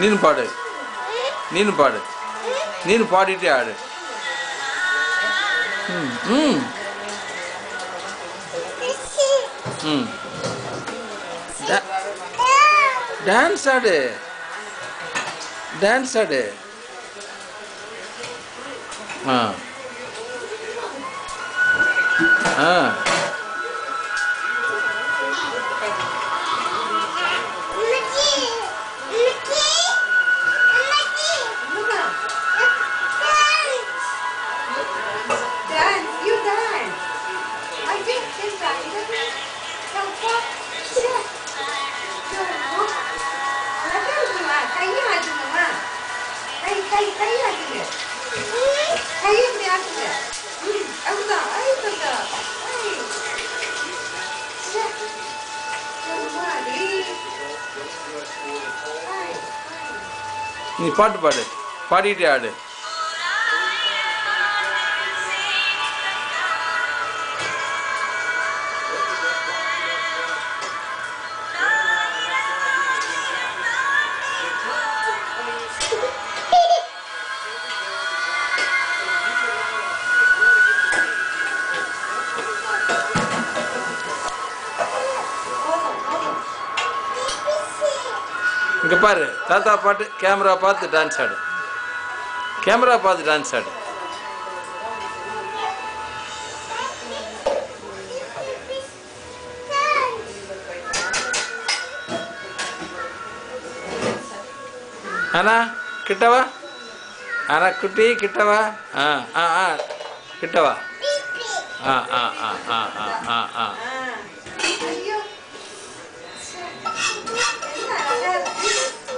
ನೀನು ಪಾಡು ನೀನು ಪಾಡು ನೀನು ಪಾಡಿಟ್ಟೆ ಆಡು ಹ್ಞೂ ಹ್ಞೂ ಹ್ಞೂ ಡ್ಯಾನ್ಸ್ ಆಡು ಡ್ಯಾನ್ಸ್ ಆಡು ಹಾಂ ಹಾಂ Dance, you dance. I did this time. Không có. கையை ஆட்டுங்கம்மா கை கை கை ஆட்டுங்க கை இப்படி ஆட்டுங்க ம் அதுதான் அதுதான் நீ பாட்டு பாடு பாடிட்டே ஆடு இங்க பாரு தாத்தா பாட்டு கேமரா பார்த்து டான்ஸ் ஆடு கேமரா பார்த்து டான்ஸ் ஆடு அண்ணா கிட்டவா அண்ணா குட்டி கிட்டவா ஆ ஆ ஆ கிட்டவா ஆ ஆ ஆ ஆ ஆ ஆ ஆ ஐயோ என்ன அழகா இருக்கு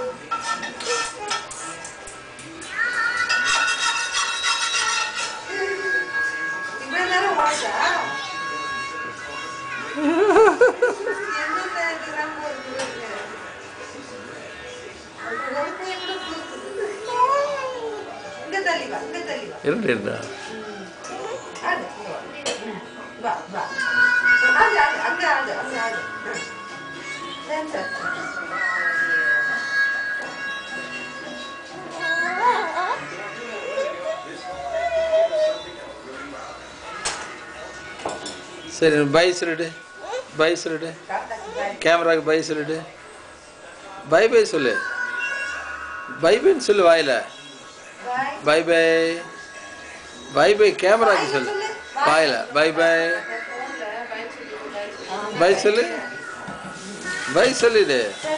இவ்வளவு நேரம் ஓடுதா என்ன இதெல்லாம் போகுது ஒரு கை கூட தூக்குது. இங்க தள்ளி வா இங்க தள்ளி வா இருண்டு இருந்தா ஆடு வா வா ஆடு ஆடு அங்க ஆடு அங்க ஆடு டான்ஸ் ஆடு சரி பை சொல்லிடு பை சொல்லிடு கேமராக்கு பை சொல்லிடு பை பை சொல்லு பை பைன்னு சொல்லு வாயில bye bye bye bye bye கேமராக்கு சொல்லு வாயில பை பை பை சொல்லு பை சொல்லிடு சரி